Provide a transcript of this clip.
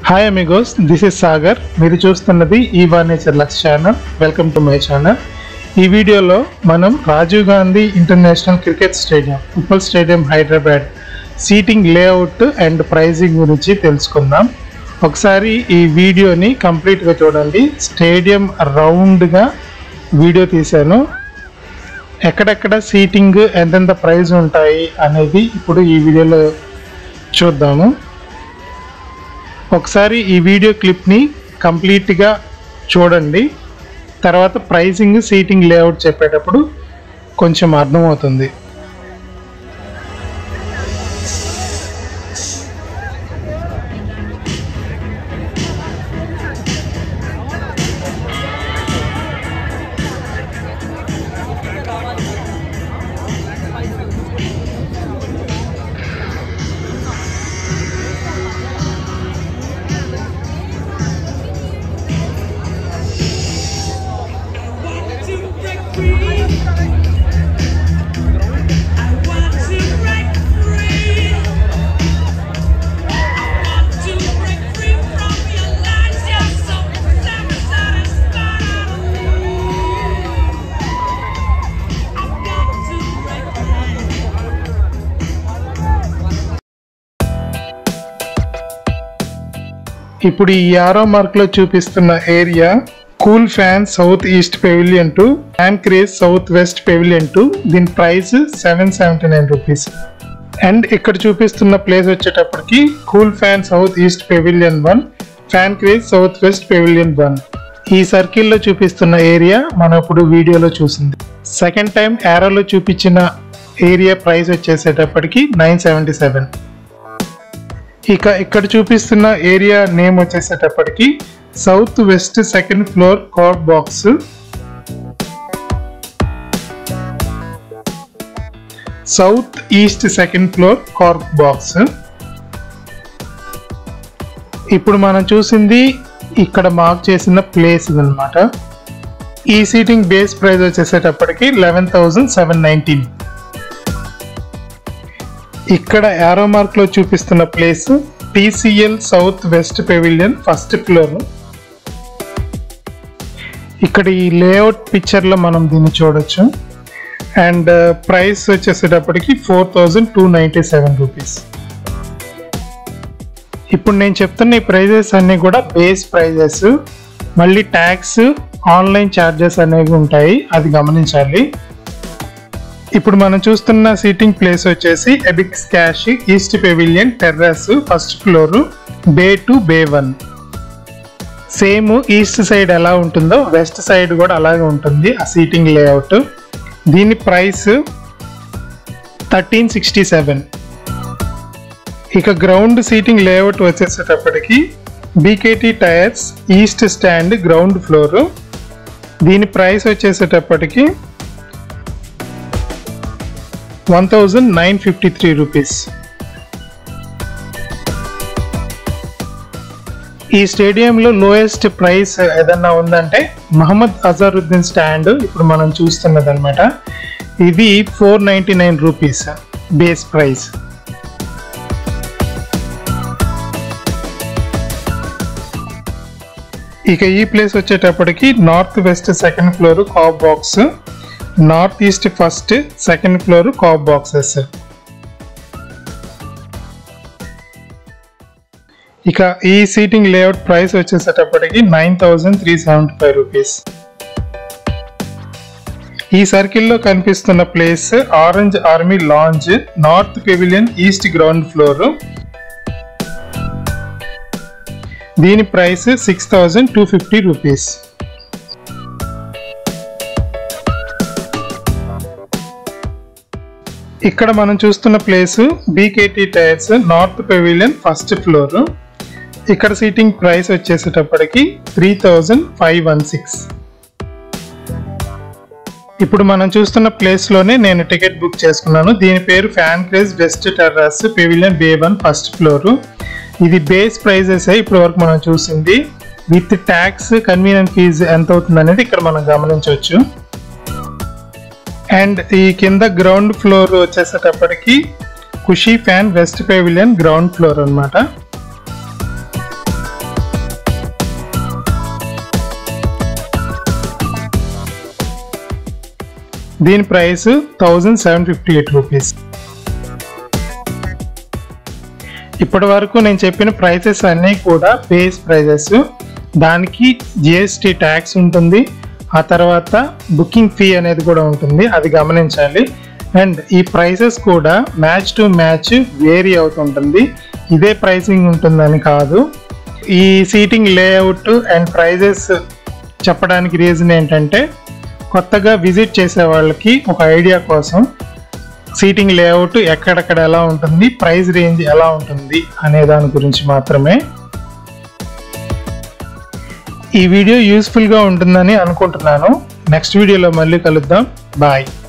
Hi amigos this is Sagar మీరు చూస్తున్నది Eva nature lux channel welcome to my channel ఈ వీడియోలో మనం Rajiv Gandhi international cricket stadium Uppal stadium Hyderabad seating layout and pricing గురించి తెలుసుకుందాం ఒకసారి ఈ వీడియోని కంప్లీట్గా చూడండి స్టేడియం రౌండ్గా వీడియో తీశాను ఎక్కడెక్కడ సీటింగ్ ఎంతెంత ప్రైజ్ ఉంటాయి అనేది ఇప్పుడు ఈ వీడియోలో చూద్దాము ఒకసారి ఈ వీడియో క్లిప్ని కంప్లీట్గా చూడండి తర్వాత ప్రైసింగ్ సీటింగ్ లేఅవుట్ చెప్పేటప్పుడు కొంచెం అర్థమవుతుంది want to break free. I want to break free. I want to break free from your lies. You're so satisfied. I've got to break free. ఇప్పుడు ఈ ఆరో మార్క్లో చూపిస్తున్న area cool fan south east pavilion two fan craze south west pavilion two దీని price seven seventy nine rupees and ఇక్కడ చూపిస్తున్న place వచ్చేటప్పటికి cool fan south east pavilion one fan craze south west pavilion one ఈ సర్కిల్లో చూపిస్తున్న area మనం ఇప్పుడు వీడియోలో చూసింది సెకండ్ టైం ఏరోలో చూపించిన ఏరియా ప్రైస్ వచ్చేసేటప్పటికి నైన్ సెవెంటీ సెవెన్ ఇక ఇక్కడ చూపిస్తున్న ఏరియా నేమ్ వచ్చేసేటప్పటికి south west second floor card box south east second floor corp box ఇప్పుడు మనం చూసింది ఇక్కడ మార్క్ చేసిన ప్లేస్ అన్నమాట ఈ సీటింగ్ బేస్ ప్రైస్ వచ్చేసేటప్పటికి లెవెన్ థౌజండ్ సెవెన్ నైన్టీన్ ఇక్కడ యారో మార్క్ లో చూపిస్తున్న place TCL south west pavilion first floor ఇక్కడ ఈ లేఅవుట్ పిక్చర్ లో మనం దీన్ని చూడొచ్చు అండ్ ప్రైస్ వచ్చేసేటప్పటికి four thousand two ninety seven rupees ఇప్పుడు నేను చెప్తున్న ఈ ప్రైజెస్ అన్నీ కూడా బేస్ ప్రైజెస్ మళ్ళీ ట్యాక్స్ ఆన్లైన్ ఛార్జెస్ అనేవి ఉంటాయి అది గమనించాలి ఇప్పుడు మనం చూస్తున్న సీటింగ్ ప్లేస్ వచ్చేసి EbixCash east pavilion terrace first floor bay two bay one same east side ఎలా ఉంటుందో వెస్ట్ సైడ్ కూడా అలాగే ఉంటుంది ఆ సీటింగ్ లేఅవుట్ దీని ప్రైస్ థర్టీన్ సిక్స్టీ సెవెన్ ఇక గ్రౌండ్ సీటింగ్ లేఅవుట్ వచ్చేసేటప్పటికి BKT tyres east stand ground floor దీని ప్రైస్ వచ్చేసేటప్పటికి one thousand nine fifty three rupees ఈ స్టేడియంలో లోయెస్ట్ ప్రైస్ ఏదన్నా ఉందంటే మహమ్మద్ అజారుద్దీన్ స్టాండ్ ఇప్పుడు మనం చూస్తున్నది అనమాట ఇది four ninety nine rupees base price ఇక ఈ ప్లేస్ వచ్చేటప్పటికి north west second floor corp box north east first second floor corp boxes ఇక ఈ సీటింగ్ లేఅవుట్ ప్రైస్ వచ్చేసేటప్పటికి nine thousand three seventy five rupees ఈ సర్కిల్లో కనిపిస్తున్న place orange army lounge north pavilion east ground floor దీని price six thousand two fifty rupees ఇక్కడ మనం చూస్తున్న place BKT tyres north pavilion first floor ఇక్కడ seating price వచ్చేసేటప్పటికి three thousand five one six ఇప్పుడు మనం చూస్తున్న ప్లేస్ లోనే నేను టికెట్ బుక్ చేసుకున్నాను దీని పేరు fan craze west terrace pavilion bay one first floor ఇది బేస్ ప్రైజెస్ ఇప్పటి వరకు మనం చూసింది విత్ ట్యాక్స్ కన్వీనియన్ ఫీజు ఎంత అవుతుంది అనేది ఇక్కడ మనం గమనించవచ్చు అండ్ ఈ కింద గ్రౌండ్ ఫ్లోర్ వచ్చేసేటప్పటికి Khushi fan west pavilion ground floor అన్నమాట దీని price thousand seven fifty eight rupees ఇప్పటి వరకు నేను చెప్పిన ప్రైసెస్ అన్నీ కూడా బేస్ ప్రైజెస్ దానికి జిఎస్టి ట్యాక్స్ ఉంటుంది ఆ తర్వాత బుకింగ్ ఫీ అనేది కూడా ఉంటుంది అది గమనించాలి అండ్ ఈ ప్రైసెస్ కూడా మ్యాచ్ టు మ్యాచ్ వేరీ అవుతుంటుంది ఇదే ప్రైసింగ్ ఉంటుందని కాదు ఈ సీటింగ్ లేఅవుట్ అండ్ ప్రైజెస్ చెప్పడానికి రీజన్ ఏంటంటే కొత్తగా విజిట్ చేసే వాళ్ళకి ఒక ఐడియా కోసం సీటింగ్ లేఅవుట్ ఎక్కడెక్కడ ఎలా ఉంటుంది ప్రైస్ రేంజ్ ఎలా ఉంటుంది అనే దాని గురించి మాత్రమే ఈ వీడియో యూస్ఫుల్గా ఉంటుందని అనుకుంటున్నాను నెక్స్ట్ వీడియోలో మళ్ళీ కలుద్దాం బాయ్